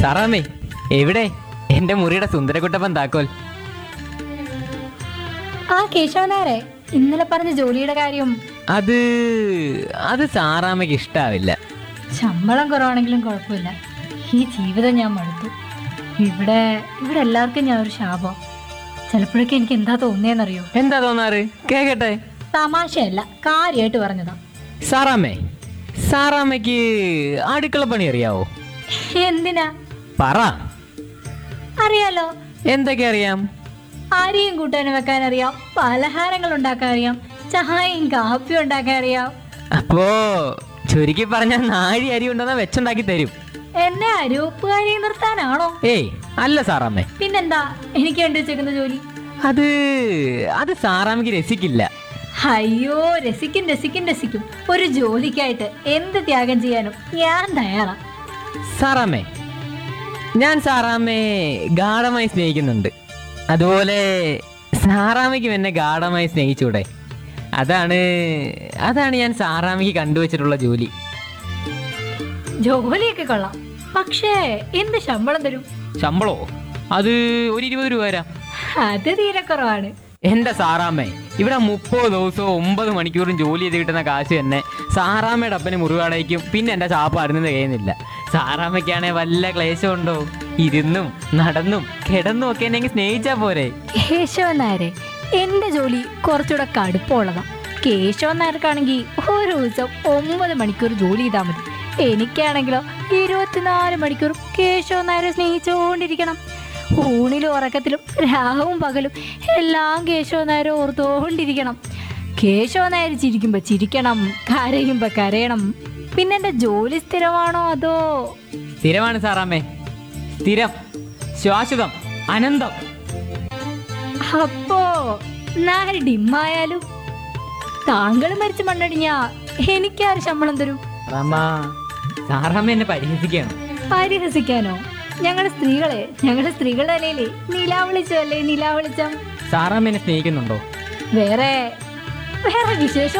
സാറാമ്മേ എവിടെ എന്റെ മുറിയുടെ സുന്ദരകുട്ടപ്പൻ താക്കോൽ ആ കേശവനാരെ ഇന്നലെ പറഞ്ഞ ജോലിയുടെ കാര്യം അത് അത് സാറാമ്മയ്ക്ക് ഇഷ്ടാവില്ല ശമ്പളം കുറവാണെങ്കിലും കുഴപ്പമില്ല ഈ ജീവിതം ഞാൻ മടുത്തു ഇവിടെ ഇവിടെ എല്ലാവർക്കും ഞാൻ ഒരു ശാപം ചിലപ്പോഴൊക്കെ എനിക്ക് എന്താ തോന്നിയെന്നറിയോ എന്താ തോന്നാറ് കേക്കട്ടെ തമാശയല്ല കാര്യമായിട്ട് പറഞ്ഞതാ സാറാമ്മേ സാറാമ്മയ്ക്ക് അടുക്കള പണി അറിയാവോ എന്തിനാ പറ അറിയാലോ എന്തൊക്കെ അറിയാം അരിയും കൂട്ടാനും വെക്കാൻ അറിയാം പലഹാരങ്ങൾ ഉണ്ടാക്കാൻ അറിയാം ചായയും കാപ്പിയും ഉണ്ടാക്കാൻ അറിയാം അപ്പോ ചുരുക്കി പറഞ്ഞ നാഴി അരി ഉണ്ടെന്നാ വെച്ചുണ്ടാക്കി തരും എന്നെ അരൂപ്പുകാരി നിർത്താനാണോ ഏയ് അല്ല സാറാമ്മേ പിന്നെന്താ എനിക്ക് വേണ്ടി വെച്ചേക്കുന്ന ജോലി അത് അത് സാറാമ്മയ്ക്ക് രസിക്കില്ല അയ്യോ രസിക്കും രസിക്കും രസിക്കും ഒരു ജോലിക്കായിട്ട് എന്ത് ത്യാഗം ചെയ്യാനും ഞാൻ തയ്യാറാ സാറാമ്മേ ഞാൻ സാറാമ്മയെ ഗാഠമായി സ്നേഹിക്കുന്നുണ്ട് അതുപോലെ സാറാമ്മയ്ക്കും എന്നെ ഗാഠമായി സ്നേഹിച്ചൂടെ അതാണ് അതാണ് ഞാൻ സാറാമ്മയ്ക്ക് കണ്ടുവച്ചിട്ടുള്ള ജോലി ജോലിയൊക്കെ കൊള്ളാം പക്ഷേ എന്ത് ശമ്പളം തരും ശമ്പളോ അത് ഒരു ഇരുപത് രൂപ തരാം അത് തീരെ കുറവാണ് എന്റെ സാറാമ്മേ ഇവിടെ മുപ്പത് ദിവസവും ഒമ്പത് മണിക്കൂറും ജോലി ചെയ്ത് കിട്ടുന്ന കാശ് തന്നെ സാറാമ്മയുടെ അപ്പന് മുറിവാടയ്ക്കും പിന്നെ എന്റെ ചാപ്പ അറിഞ്ഞത് കഴിയുന്നില്ല സാറാമ്മയ്ക്കാണെ വല്ല ക്ലേശമുണ്ടോ ഇരുന്നും നടന്നും കിടന്നും ഒക്കെ എന്നെ അങ്ങ് സ്നേഹിച്ചാ പോരെ കേശവൻ നായരെ എന്റെ ജോലി കുറച്ചുകൂടെ കടുപ്പമുള്ളതാ കേശവൻ നായർക്കാണെങ്കിൽ ഒരു ദിവസം ഒമ്പത് മണിക്കൂർ ജോലി ചെയ്താൽ മതി എനിക്കാണെങ്കിലോ ഇരുപത്തിനാല് മണിക്കൂർ കേശവൻ നായരെ സ്നേഹിച്ചുകൊണ്ടിരിക്കണം ഊണിലും ഉറക്കത്തിലും രാവും പകലും എല്ലാം കേശവൻ നായരെ ഓർത്തുകൊണ്ടിരിക്കണം കേശവൻ നായർ ചിരിക്കുമ്പോൾ ചിരിക്കണം കരയുമ്പോൾ കരയണം പിന്നെ എൻ്റെ ജോലി സ്ഥിരമാണോ അതോ സ്ഥിരമാണ് സാറാമ്മേ സ്ഥിരം ശാശ്വതം അനന്തം അപ്പോ നാല് ഡിമ്മായാലും താങ്കൾ മരിച്ച് മണ്ണടിഞ്ഞാ എനിക്കാര് ശമ്പളം തരും സാറാമ്മ സാറാമ്മ എന്നെ പരിഹസിക്കണം പരിഹസിക്കാനോ ഞങ്ങളുടെ സ്ത്രീകളെ ഞങ്ങളുടെ സ്ത്രീകളുടെ അലയിലെ നിലാവിളിച്ചല്ലേ നിലാവിളിച്ചം സാറാമ്മ എന്നെ സ്നേഹിക്കുന്നുണ്ടോ വേറെ വേറെ വിശേഷം